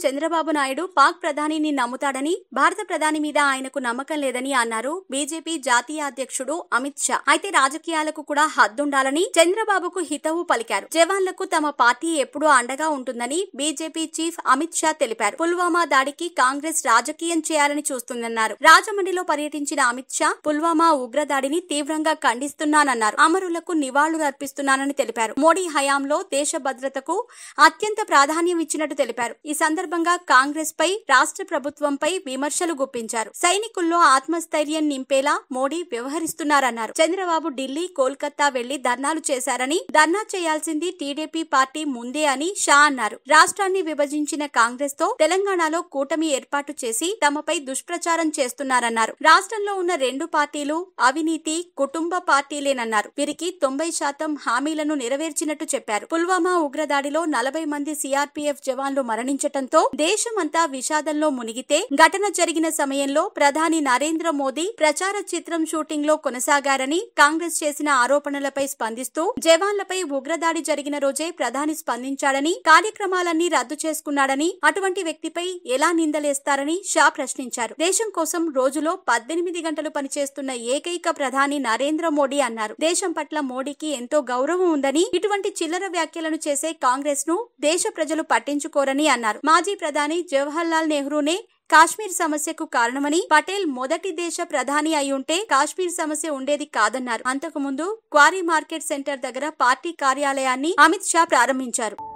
చంద్రబాబు నాయుడు పాక్ ప్రధానిని నమ్ముతాడని భారత ప్రధాని మీద ఆయనకు నమ్మకం లేదని అన్నారు బీజేపీ జాతీయ అధ్యక్షుడు అమిత్ షా అయితే రాజకీయాలకు కూడా హద్దుండాలని చంద్రబాబుకు హితవు పలికారు జవాన్లకు తమ పార్టీ ఎప్పుడూ అండగా ఉంటుందని బీజేపీ చీఫ్ అమిత్ షా తెలిపారు పుల్వామా దాడికి కాంగ్రెస్ రాజకీయం చేయాలని చూస్తుందన్నారు రాజమండ్రిలో పర్యటించిన అమిత్ షా పుల్వామా ఉగ్రదాడిని తీవ్రంగా ఖండిస్తున్నానన్నారు అమరులకు నివాళులు అర్పిస్తున్నానని తెలిపారు మోడీ హయాంలో దేశ భద్రతకు అత్యంత ప్రాధాన్యం ఇచ్చినట్టు తెలిపారు ఈ సందర్భంగా కాంగ్రెస్ పై రాష్ట్ర ప్రభుత్వంపై విమర్శలు గుప్పించారు సైనికుల్లో ఆత్మస్థైర్యం నింపేలా మోడీ వ్యవహరిస్తున్నారన్నారు చంద్రబాబు ఢిల్లీ కోల్కతా వెళ్లి ధర్నాలు చేశారని ధర్నా చేయాల్సింది టీడీపీ పార్టీ ముందే అని షా అన్నారు రాష్ట్రాన్ని విభజించిన కాంగ్రెస్ తో తెలంగాణలో కూటమి ఏర్పాటు చేసి తమపై దుష్ప్రచారం చేస్తున్నారన్నారు రాష్ట్రంలో ఉన్న రెండు పార్టీలు అవినీతి కుటుంబ పార్టీలేనన్నారు వీరికి తొంభై శాతం హామీలను నెరవేర్చినట్టు చెప్పారు పుల్వామా ఉగ్రదాడిలో నలభై మంది సిఆర్పీఎఫ్ జవాన్లు మరణించటంతో దేశమంతా విషాదంలో మునిగితే ఘటన జరిగిన సమయంలో ప్రధాని నరేంద్ర మోదీ ప్రచార చిత్రం షూటింగ్ లో కొనసాగారని కాంగ్రెస్ చేసిన ఆరోపణలపై స్పందిస్తూ జవాన్లపై ఉగ్రదాడి జరిగిన రోజే ప్రధాని స్పందించాడని కార్యక్రమాలన్నీ రద్దు చేసుకున్నాడని అటువంటి వ్యక్తిపై ఎలా నిందలేస్తారని షా ప్రశ్నించారు దేశం కోసం రోజులో పద్దెనిమిది గంటలు పనిచేస్తున్న ఏకైక ప్రధాని నరేంద్ర మోడీ అన్నారు దేశం పట్ల మోడీకి ఎంతో గౌరవం ఉందని ఇటువంటి చిల్లర వ్యాఖ్యలను చేసే కాంగ్రెస్ ను దేశ ప్రజలు పట్టించుకోరని అన్నారు మాజీ ప్రధాని జవహర్ లాల్ నెహ్రూనే కాశ్మీర్ సమస్యకు కారణమని పటేల్ మొదటి దేశ ప్రధాని అయి ఉంటే కాశ్మీర్ సమస్య ఉండేది కాదన్నారు అంతకుముందు క్వారీ మార్కెట్ సెంటర్ దగ్గర పార్టీ కార్యాలయాన్ని అమిత్ షా ప్రారంభించారు